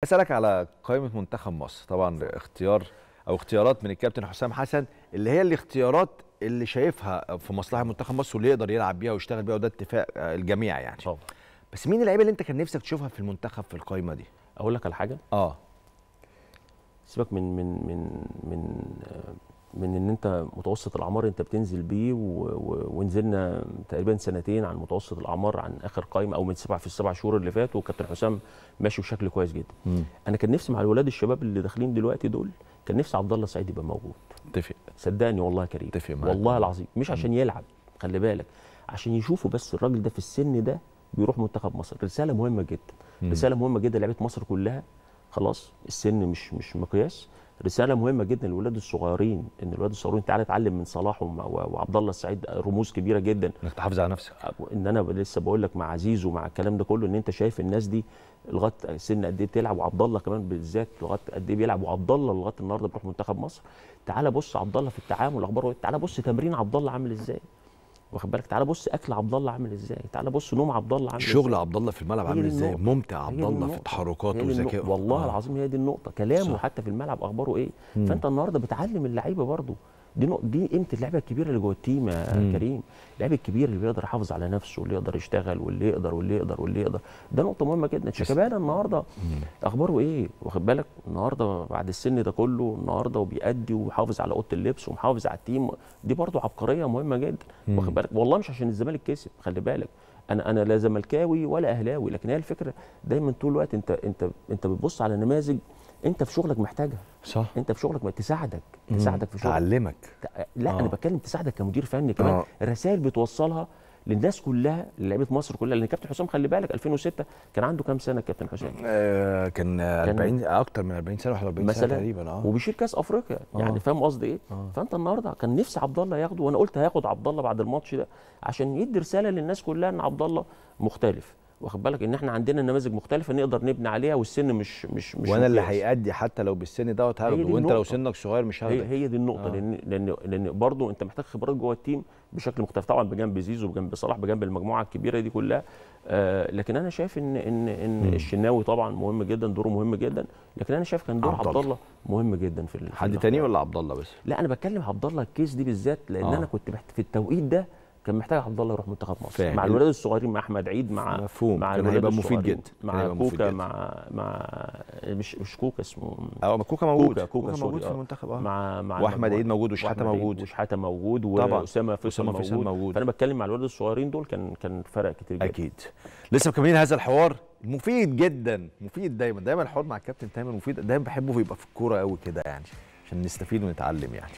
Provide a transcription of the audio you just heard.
اسالك على قائمه منتخب مصر طبعا اختيار او اختيارات من الكابتن حسام حسن اللي هي الاختيارات اللي شايفها في مصلحه منتخب مصر واللي يقدر يلعب بيها ويشتغل بيها وده اتفاق آه، الجميع يعني طبعا بس مين اللعيبه اللي انت كان نفسك تشوفها في المنتخب في القائمه دي اقول لك على حاجه اه سيبك من من من من آه، من ان انت متوسط الاعمار انت بتنزل بيه و... و... ونزلنا تقريبا سنتين عن متوسط الاعمار عن اخر قائمه او من سبع في السبع شهور اللي فاتوا وكابتن حسام ماشي بشكل كويس جدا مم. انا كان نفسي مع الولاد الشباب اللي داخلين دلوقتي دول كان نفسي عبد الله السعيد يبقى موجود اتفق صدقني والله يا كريم اتفق معاك والله العظيم مش عشان يلعب خلي بالك عشان يشوفوا بس الراجل ده في السن ده بيروح منتخب مصر رساله مهمه جدا مم. رساله مهمه جدا لعيبه مصر كلها خلاص السن مش مش مقياس رساله مهمه جدا للولاد الصغيرين ان الولاد الصغيرين تعالى اتعلم من صلاح وم- و- وعبد الله السعيد رموز كبيره جدا انك تحافظ على نفسك ان انا لسه بقول لك مع عزيز ومع الكلام ده كله ان انت شايف الناس دي لغايه سن قد ايه بتلعب وعبد الله كمان بالذات لغايه قد ايه بيلعب وعبد الله لغايه النهارده بيروح منتخب مصر تعالى بص عبد الله في التعامل اخباره ايه تعالى بص تمرين عبد الله عامل ازاي واخد بالك تعالى بص اكل عبد الله عامل ازاي تعالى بص نوم عبد الله عامل شغل ازاي عبد الله في الملعب هي عامل دي ازاي النقطة. ممتع هي عبد دي الله في النقطة. تحركاته هي دي النقطة. وذكائه والله آه. العظيم هي دي النقطة كلامه صح. حتى في الملعب أخباره إيه مم. فأنت النهاردة بتعلم اللعيبة برضه دي نق... دي قيمة اللعيبة الكبيرة اللي جوه التيم يا مم. كريم اللعيب الكبير اللي بيقدر يحافظ على نفسه واللي يقدر يشتغل واللي يقدر واللي يقدر واللي يقدر ده نقطة مهمة جدا شيكابالا النهاردة أخباره إيه واخد بالك النهاردة بعد السن ده كله النهاردة وبيأدي ومحافظ على أوضة اللبس ومحافظ على التيم دي برضه عبقرية مهمة جدا مم. واخد بالك والله مش عشان الزمالك كسب خلي بالك انا انا لا زملكاوي ولا اهلاوي لكن هي الفكره دايما طول الوقت انت انت انت بتبص على نماذج انت في شغلك محتاجها صح انت في شغلك ما تساعدك مم. تساعدك في شغلك تعلمك تع- لا آه. انا بتكلم تساعدك كمدير فني كمان آه. رسائل بتوصلها للناس كلها لعيبه مصر كلها لان كابتن حسام خلي بالك 2006 كان عنده كام سنه كابتن حسام آه كان آه، 40 اكتر من 40 سنه 41 سنه مثلا تقريبا اه وبيشيل كاس افريقيا آه. يعني فاهم قصدي ايه آه. فانت النهارده كان نفسي عبد الله ياخده وانا قلت هياخد عبد الله بعد الماتش ده عشان يدي رساله للناس كلها ان عبد الله مختلف واخد بالك ان احنا عندنا نماذج مختلفه نقدر نبني عليها والسن مش مش مش وانا اللي مقياس. هيأدي حتى لو بالسن دوت هي هاخده دي وانت لو النقطة. سنك صغير مش هي, هاخدك هي دي النقطه آه. لان لان لان برضه انت محتاج خبرات جوه التيم بشكل مختلف طبعا بجنب زيزو بجنب صلاح بجنب المجموعه الكبيره دي كلها آه لكن انا شايف ان ان ان مم. الشناوي طبعا مهم جدا دوره مهم جدا لكن انا شايف كان دور عبد عبد الله. الله مهم جدا في ال- في حد الاختيار. تاني ولا عبد الله بس لا انا بتكلم عبد الله الكيس دي بالذات لان آه. انا كنت محت... في التوقيت ده كان محتاج عبد الله يروح منتخب مصر فاهم. مع الولاد الصغيرين مع احمد عيد مع مفهوم. مع كان الولاد هيبقى مفيد الصغيرين، جدا. كان مع هيبقى مفيد كوكا جدا. مع مع مش مش كوكا اسمه اه ما كوكا موجود كوكا كوكا موجود سوري في آه. المنتخب اه مع مع واحمد المجموعة. عيد موجود وشحاته وأحمد عيد موجود وشحاته موجود طبعاً. واسامه فيصل أسامة فيصل موجود. موجود. فانا بتكلم مع الولاد الصغيرين دول كان كان فرق كتير جدا اكيد لسه مكملين هذا الحوار مفيد جدا مفيد دايما دايما الحوار مع الكابتن تامر مفيد دايما بحبه يبقى في الكوره قوي كده يعني عشان نستفيد ونتعلم يعني